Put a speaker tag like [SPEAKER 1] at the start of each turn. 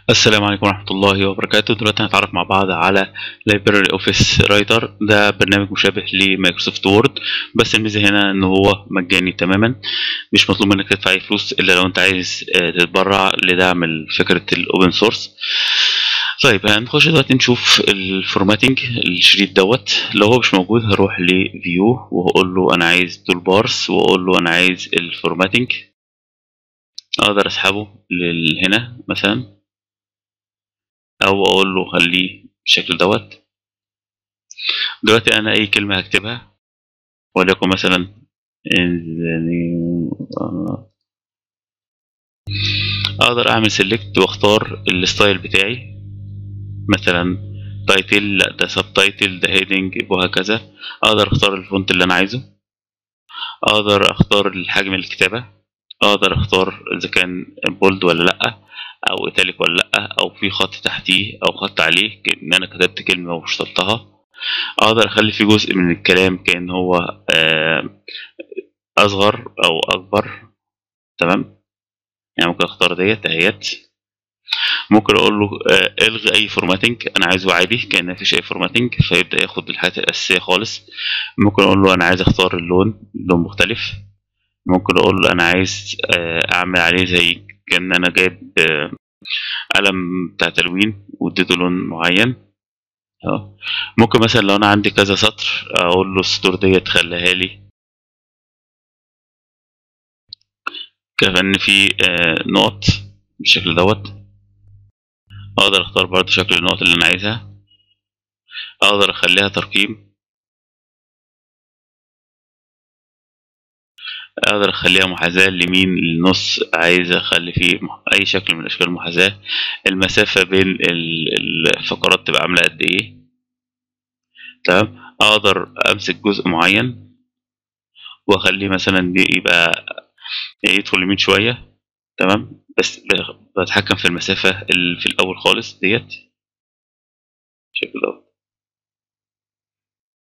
[SPEAKER 1] السلام عليكم ورحمة الله وبركاته دلوقتي هنتعرف مع بعض على Library Office Writer ده برنامج مشابه لمايكروسوفت وورد بس الميزة هنا ان هو مجاني تماما مش مطلوب منك تدفع اي فلوس الا لو انت عايز آه، تتبرع لدعم فكرة الاوبن سورس طيب هنخش دلوقتي نشوف الفورماتنج الشريط دوت لو هو مش موجود هروح لفيو وهقول له انا عايز تول بارس واقول له انا عايز الفورماتنج اقدر اسحبه لهنا مثلا او اقول له خليه بالشكل دوت دلوقتي انا اي كلمه هكتبها وليكن مثلا اقدر اعمل سيلكت واختار الستايل بتاعي مثلا تايتل لا ده سب تايتل ده هيدنج وهكذا اقدر اختار الفونت اللي انا عايزه اقدر اختار الحجم الكتابه اقدر اختار اذا كان بولد ولا لا او ايتاليك ولا لا او في خط تحتيه او خط عليه كان انا كتبت كلمه وشطبتها اقدر اخلي في جزء من الكلام كان هو آه، اصغر او اكبر تمام يعني ممكن اختار ديت اهيت ممكن اقول له آه، الغي اي فورماتنج انا عايزه عادي كان مفيش اي فورماتنج فيبدا ياخد الحاجات الاساسيه خالص ممكن اقول له انا عايز اختار اللون لون مختلف ممكن اقول له انا عايز آه، اعمل عليه زي كان انا جايب آه، قلم بتاع تلوين واديته لون معين اه ممكن مثلا لو انا عندي كذا سطر اقول له السطور ديت خليها لي كأن في آه، نقط بالشكل دوت اقدر اختار برضه شكل النقط اللي انا عايزها اقدر اخليها ترقيم اقدر اخليها محاذاة اليمين للنص عايز اخلي فيه مح- اي شكل من اشكال المحاذاة المسافة بين ال- الفقرات تبقى عاملة قد ايه تمام اقدر امسك جزء معين واخليه مثلا دي يبقى يدخل يمين شوية تمام بس ب- بتحكم في المسافة اللي في الاول خالص ديت بالشكل ده